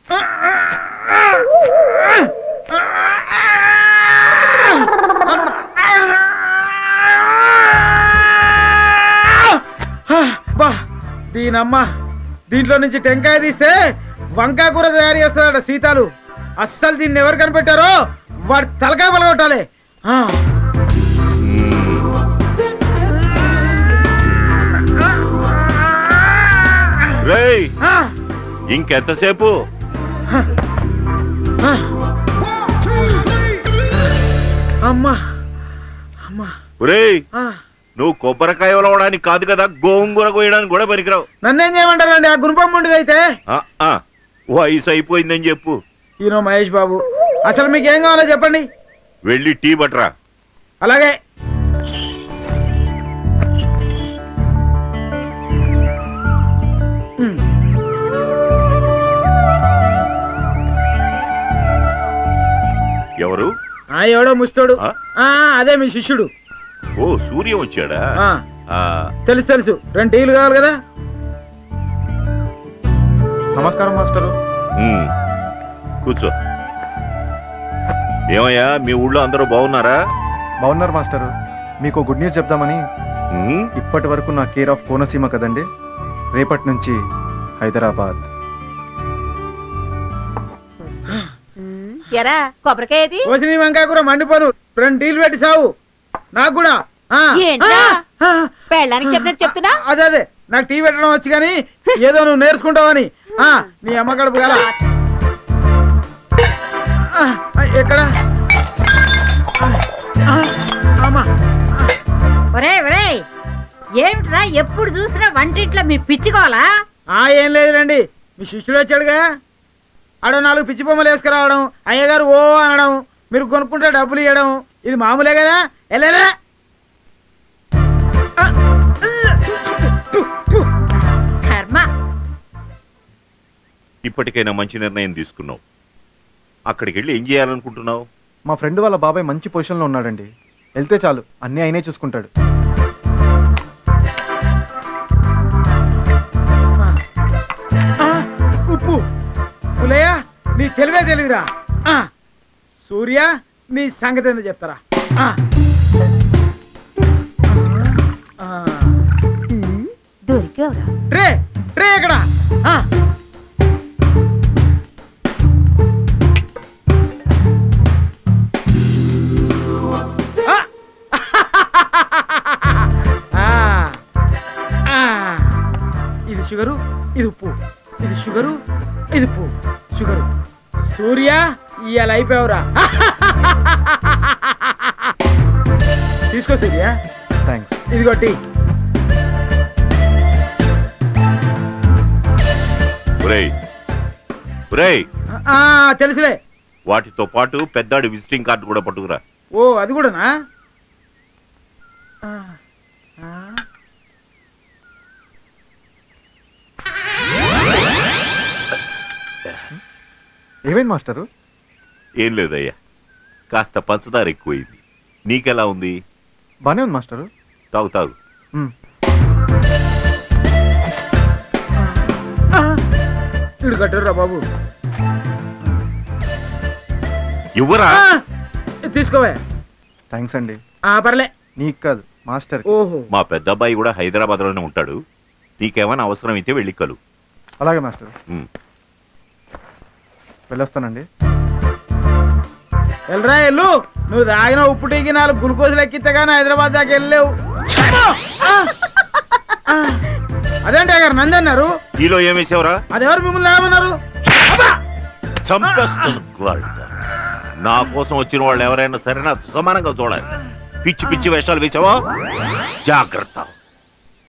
బా దీనమ్మ దీంట్లో నుంచి టెంకాయ తీస్తే వంకాయ కూర తయారు చేస్తాడట సీతాలు అస్సలు దీన్ని ఎవరు కనిపెట్టారో వాడి తలకాయ పలగొట్టాలి ఆ. రేయ్ ఆ. ఇంకెంతసేపు ఆ. అమ్మా అమ్మా ఒరేయ్ ఆ. నువ్వు కొబ్బరికాయ ఉలవడానికి కాదు కదా గోంగూర కోయడానికి కూడా పనికిరావు నన్నేం చేయమంటారండి ఆ గుణపం ఉండేది అయితే ఆ, ఆ, వయసు అయిపోయిందని చెప్పు ఈయన మహేష్ బాబు అసలు మీకు ఏం కావాలో చెప్పండి వెళ్ళి టీ బట్రా అలాగే ఉమ్. ఎవరు ఆ ఎవడో ముస్తోడు ఆ? ఆ అదే మీ శిష్యుడు ఓ సూర్యం వచ్చాడా ఆ ఆ, తెలుసు తెలుసు రెండు టీలు కావాలి కదా నమస్కారం మాస్టరు ఉమ్, కూర్చో ఏమయ్యా మీ ఊళ్ళో అందరూ బాగున్నారా బాగున్నారు మాస్టరు మీకు గుడ్ న్యూస్ చెప్దామని ఉమ్, ఇప్పటి వరకు నా కేర్ ఆఫ్ కోనసీమ కదండి రేపటి నుంచి హైదరాబాద్ ఎరా కొబ్బరికాయ ఏది కోసిన వంకాయ కూర మండిపోను రెండు టీలు పెట్టి సావు నాకు కూడా ఆ, ఏంట్రా? ఆ, ఆ, పెళ్ళానికి చెప్పినట్టు చెప్తున్నా అదే అదే నాకు టీ పెట్టడం వచ్చి కానీ ఏదో నువ్వు నేర్చుకుంటావని ఆ, నీ అమ్మ కడుపు గల ఆ, ఆ, ఎక్కడ ఆ, ఆ, అమ్మా ఒరే ఒరే ఏమిట్రా ఎప్పుడు చూసినా వంటింట్లో మీ పిచ్చుకోవాలా ఆ ఏం లేదులేండి మీ శిష్యుడు వచ్చాడుగా ఆడ నాలుగు పిచ్చి బొమ్మలు వేసుకురావడం అయ్యగారు ఓ అనడం మీరు కొనుక్కుంటే డబ్బులు ఇవ్వడం ఇది మామూలే కదా వెళ్ళలే కర్మ ఇప్పటికైనా మంచి నిర్ణయం తీసుకున్నావు అక్కడికి వెళ్ళి ఏం చేయాలనుకుంటున్నావు మా ఫ్రెండ్ వాళ్ళ బాబాయ్ మంచి పొజిషన్లో ఉన్నాడండి వెళ్తే చాలు అన్నీ ఆయనే చూసుకుంటాడు ఆ, ఉప్పు పులయ్య నీ తెలివే తెలివిరా ఆ, సూర్య నీ సంగతి ఏందో చెప్తారా ఆ. ఆ. దొరికేవరా ట్రే ట్రే ఎక్కడ ఆ. ఆ. ఆ. ఆ. ఇది షుగరు ఇది ఉప్పు ఇది షుగరు ఇది ఉప్పు షుగరు సూర్య ఇవాళ అయిపోయావురా తీసుకో సూర్య థ్యాంక్స్ ఇదిగో టీ ఒరేయ్ ఒరేయ్ ఆ, తెలుసులే వాటితో పాటు పెద్దాడి విజిటింగ్ కార్డు కూడా పట్టుకురా ఓ అది కూడానా ఆ, ఆ. ఏమైంది మాస్టరు ఏం లేదయ్యా కాస్త పంచదార ఎక్కువైంది నీకెలా ఉంది బానే ఉంది మాస్టరు తాగు తాగు మ్, ఆ, ఇడు కట్టుర్రా బాబు ఇవ్వరా ఆ, ఇది తీసుకోవే థ్యాంక్స్ అండి ఆ పర్లే నీకు కాదు మాస్టర్ ఓహో మా పెద్దబ్బాయి కూడా హైదరాబాద్ లోనే ఉంటాడు నీకేమైనా అవసరం అయితే వెళ్ళి కలు అలాగే మాస్టర్ ఉమ్. వెళ్ళొస్తానండి వెళ్ళరా ఎల్లు నువ్వు తాగిన ఉప్పు టీకి నాలుగు గ్లూకోజులు ఎక్కితే కానీ హైదరాబాద్ దాకా వెళ్ళలేవు ఆ, ఆ. అదేంటి గారు నంది అన్నారు ఈలో ఏమేసావురా అదెవరు మిమ్మల్ని ఏమన్నారు చంపేస్తాను గాడిద. నా కోసం వచ్చిన వాళ్ళు ఎవరైనా సరే నాకు సమానంగా చూడాలి పిచ్చి పిచ్చి వేషాలు వేసావా జాగ్రత్త